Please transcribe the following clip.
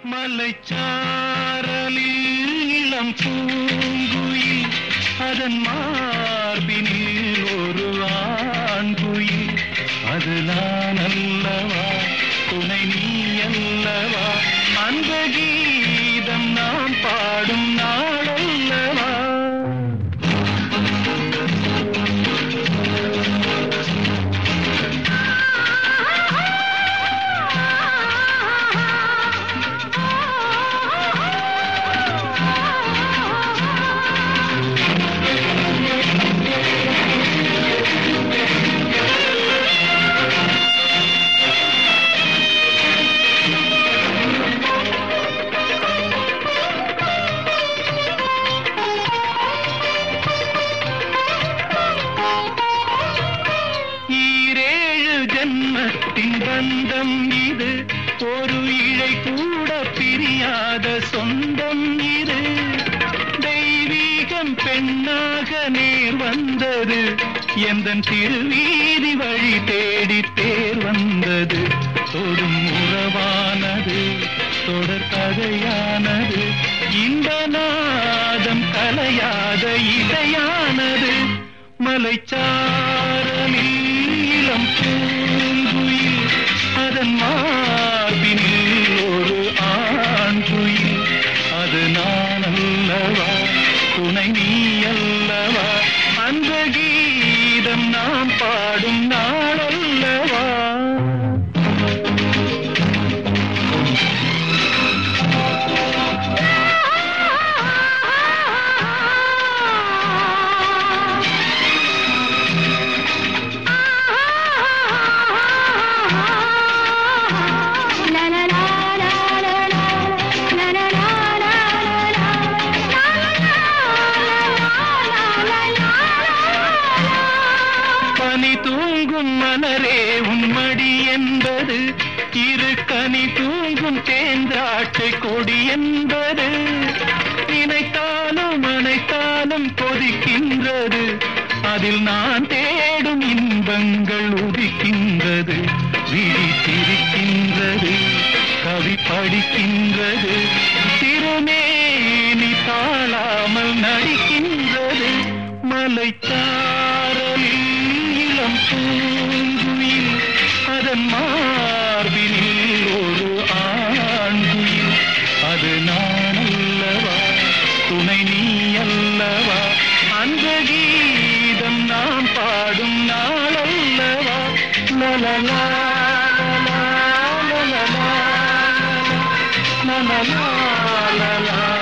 மலைச்சாரலில் இளம் பூங்குயில் அதன் மார்பினில் ஒரு ஆண்குயில் அது நான் அல்லவா துணை நீ அல்லவா அந்த கீதம் நாம் பாடும் நாளல்லவா ஈரேழு ஜன்மத்தின் பந்தம் இது ஒரு இழை கூட பிரியாத சொந்தம் இது தெய்வீகம் பெண்ணாக நேர் வந்தது எந்தன் திருவீதி வழி தேடி தேர் வந்தது தொடும் உறவானது தொடர் கதையானது இந்த நாதம் கலையாத இசையானது மலைச்சாரலில் இளம் பூங்குயில் அதன் மார்பினில் ஒரு ஆண்குயில் அது நான் அல்லவா துணை நீ அல்லவா அந்த கீதம் நாம் பாடும் நாளல்லவா பனி தூங்கும் மலரே உன்மடி என்பது இரு கனி தூங்கும் தேந்தாட்டை கொடி என்பது நினைத்தாலும் அனைத்தாலும் கொதிக்கின்றது அதில் நான் தேடும் இன்பங்கள் உதிக்கின்றது விழி சிரிக்கின்றது கவி படிக்கின்றது திருமேனி தாழாமல் நடிக்கின்றது மலைச்சாரலில் இளம் பூங்குயில் அதன் மார்பினில் ஒரு ஆண்குயில் அது நான் அல்லவா துணை நீ அல்லவா அந்த கீதம் நாம் பாடும் நாளல்லவா லலலா லலலா லலலா லலலா லலலா